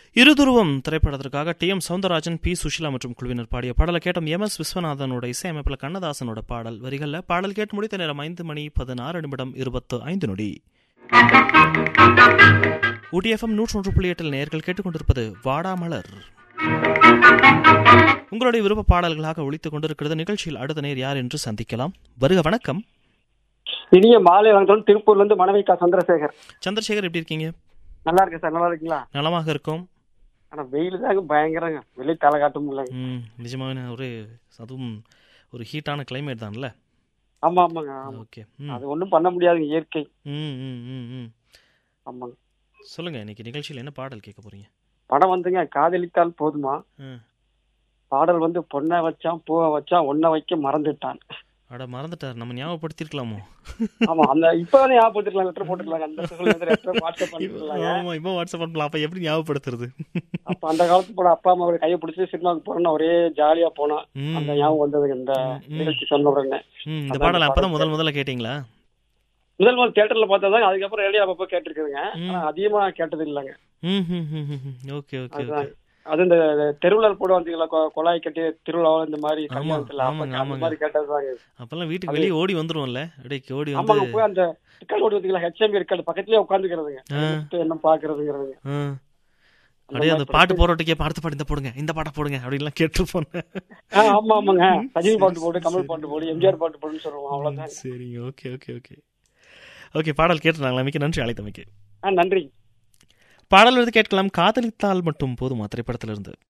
இருதுருவம் திரைப்படத்திற்காக T M Soundararajan P Susheela மற்றும் குழுவினர் பாடிய பாடலை கேட்டும் எம் எஸ் விஸ்வநாதனோட இசையமைப்பில் கண்ணதாசனோட பாடல் வரிகளில் பாடல் கேட்டு முடித்த நேரம் ஐந்து மணி பதினாறு நிமிடம் இருபத்து ஐந்து நொடி ஊட்டி எஃப்எம் நூற்றி ஒன்று புள்ளி எட்டில் நேர்கள் கேட்டுக்கொண்டிருப்பது வாடாமலர் உங்களுடைய விருப்ப பாடல்களாக ஒழித்துக் கொண்டிருக்கிறது நிகழ்ச்சியில் அடுத்த நேர் யார் என்று சந்திக்கலாம் வருக வணக்கம் இனிய மாலை வணக்கம் திருப்பூர்ல இருந்து மனைவிக்கா சந்திரசேகர் சந்திரசேகர் எப்படி இருக்கீங்க நல்லா இருக்கேன் சார் நல்லா இருக்கீங்களா நலமாக இருக்கும் ஆனா வெயில் தாங்க பயங்கரங்க வெளியே தலை காட்ட முடியலங்க ம் நிஜமான ஒரு அதுவும் ஒரு ஹீட்டான கிளைமேட் தான்ல ஆமா ஆமாங்க ஆமா. ஓகே ம் அது ஒண்ணும் பண்ண முடியாதுங்க இயற்கை ம் ம் ம் ம் ஆமாங்க சொல்லுங்க இன்னைக்கு நிகழ்ச்சியில் என்ன பாடல் கேட்க போறீங்க படம் வந்துங்க காதலித்தால் போதுமா ம் பாடல் வந்து பொண்ணை வச்சான் பூவை வச்சான் ஒன்ன வைக்க மறந்துட்டான் அட மறந்துட்டார் நம்ம ஞாபகப்படுத்திருக்கலாமோ ஆமா அந்த இப்பதானே ஞாபகத்துக்கலாம் லெட்டர் போட்டுக்கலாம் அந்த லெட்டர் வாட்ஸ்அப் பண்ணிருக்கலாங்க ஆமா இப்போ வாட்ஸ்அப் பண்ணலாம் அப்ப எப்படி ஞாபகப்படுத்துறது அப்ப அந்த காலத்து போட அப்பா அம்மா கையை பிடிச்சி சினிமாவுக்கு போறோம்னா ஒரே ஜாலியா போனோம் ம் அந்த ஞாபகம் வந்ததுங்க இந்த ம். நிகழ்ச்சி சொன்ன உடனே ம் இந்த அதான் பாடல் இந்த அப்பதான் பாடல் முதல் முதல்ல கேட்டீங்களா முதல் முதல் தியேட்டர்ல பார்த்ததாங்க அதுக்கப்புறம் ரேடியோ அப்பப்போ கேட்டிருக்குதுங்க ம். ஆனா அதிகமா கேட்டது இல்லைங்க ம் ம் ம் ம் ம் ஓகே ஓகே அதுதான் ஓகே அது இந்த தெருவுல போட வந்தீங்களா கொ- குழாய் கட்டி திருவிழா இந்த மாதிரி ஆமா, கல்யாணத்துல அப்ப ஆமாங்க, அந்த ஆமாங்க. மாதிரி கேட்டதுதாங்க அப்பெல்லாம் வீட்டுக்கு வெளியே ஓடி வந்துருவோம்ல அப்படியே ஓடி வந்து ஆமாங்க போய் அந்த டிக்கெட் ஓடி வந்தீங்களா ஹெச்எம்பி இருக்காது பக்கத்துலயே உட்காந்துக்கிறதுங்க ஆ. என்ன பாக்குறதுங்கிறதுங்க ஆ. அந்த அப்படியே அந்த மாதிரி பாட்டு போறோட்டுக்கே அடுத்த பாட்டு இந்த போடுங்க இந்த பாட்டை போடுங்க அப்படின்லாம் கேட்டு போனேன் ஆ, ஆமா ஆமாங்க ரஜினி பாட்டு போடு கமல் பாட்டு போடு எம்ஜிஆர் பாட்டு போடுன்னு சொல்லுவோம் அவ்வளவுதான் சரிங்க ஓகே ஓகே ஓகே ஓகே பாடல் கேட்டுருந்தாங்களா மிக்க நன்றி அழைத்தமைக்கு ஆ நன்றி பாடல் எழுதி கேட்கலாம் காதலித்தால் மட்டும் போதுமா திரைப்படத்திலிருந்து